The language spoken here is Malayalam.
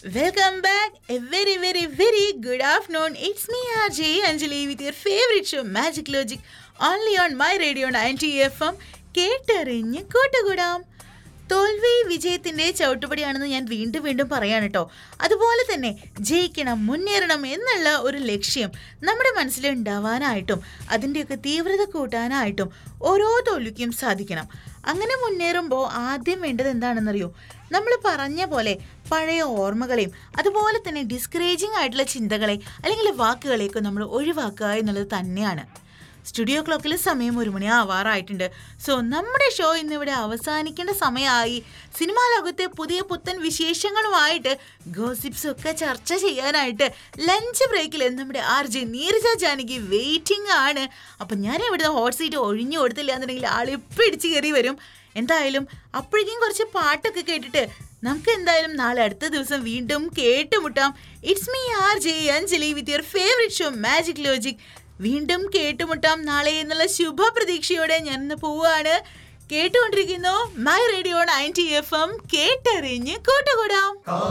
Welcome back. A very, very, very good afternoon. It's me, RJ Anjali, with your favorite show, Magic Logic, only on my radio 90 FM. കേട്ടറിഞ്ഞ് കൂട്ടുകൂടാം തോൽവി വിജയത്തിന്റെ ചവിട്ടുപടിയാണെന്ന് ഞാൻ വീണ്ടും വീണ്ടും പറയാണ് കേട്ടോ അതുപോലെ തന്നെ ജയിക്കണം മുന്നേറണം എന്നുള്ള ഒരു ലക്ഷ്യം നമ്മുടെ മനസ്സിൽ ഉണ്ടാവാനായിട്ടും അതിൻ്റെയൊക്കെ തീവ്രത കൂട്ടാനായിട്ടും ഓരോ തോൽവിക്കും സാധിക്കണം അങ്ങനെ മുന്നേറുമ്പോൾ ആദ്യം വേണ്ടത് എന്താണെന്നറിയോ നമ്മൾ പറഞ്ഞ പോലെ പഴയ ഓർമ്മകളെയും അതുപോലെ തന്നെ ഡിസ്കറേജിങ് ആയിട്ടുള്ള ചിന്തകളെ അല്ലെങ്കിൽ വാക്കുകളെയൊക്കെ നമ്മൾ ഒഴിവാക്കുക എന്നുള്ളത് തന്നെയാണ് സ്റ്റുഡിയോ ക്ലോക്കിൽ സമയം ഒരു മണി ആവാറായിട്ടുണ്ട് സോ നമ്മുടെ ഷോ ഇന്നിവിടെ അവസാനിക്കേണ്ട സമയമായി സിനിമാ ലോകത്തെ പുതിയ പുത്തൻ വിശേഷങ്ങളുമായിട്ട് ഗോസിപ്സ് ഒക്കെ ചർച്ച ചെയ്യാനായിട്ട് ലഞ്ച് ബ്രേക്കിൽ നമ്മുടെ R J Neeraja Janaki waiting ആണ് അപ്പം ഞാൻ ഇവിടുത്തെ ഹോട്ട് സീറ്റ് ഒഴിഞ്ഞു കൊടുത്തില്ല എന്നുണ്ടെങ്കിൽ ആൾ ഇപ്പം ഇടിച്ച് കയറി വരും എന്തായാലും അപ്പോഴേക്കും കുറച്ച് പാട്ടൊക്കെ കേട്ടിട്ട് നമുക്ക് എന്തായാലും നാളെ അടുത്ത ദിവസം വീണ്ടും കേട്ടുമുട്ടാം it's me R J Anjali with your favourite show magic logic വീണ്ടും കേട്ടുമുട്ടാം നാളെ എന്നുള്ള ശുഭ പ്രതീക്ഷയോടെ ഞാൻ ഇന്ന് പോവാണ് കേട്ടുകൊണ്ടിരിക്കുന്നു my radio ninety F M കേട്ടറിഞ്ഞ് കൂട്ടുകൂടാം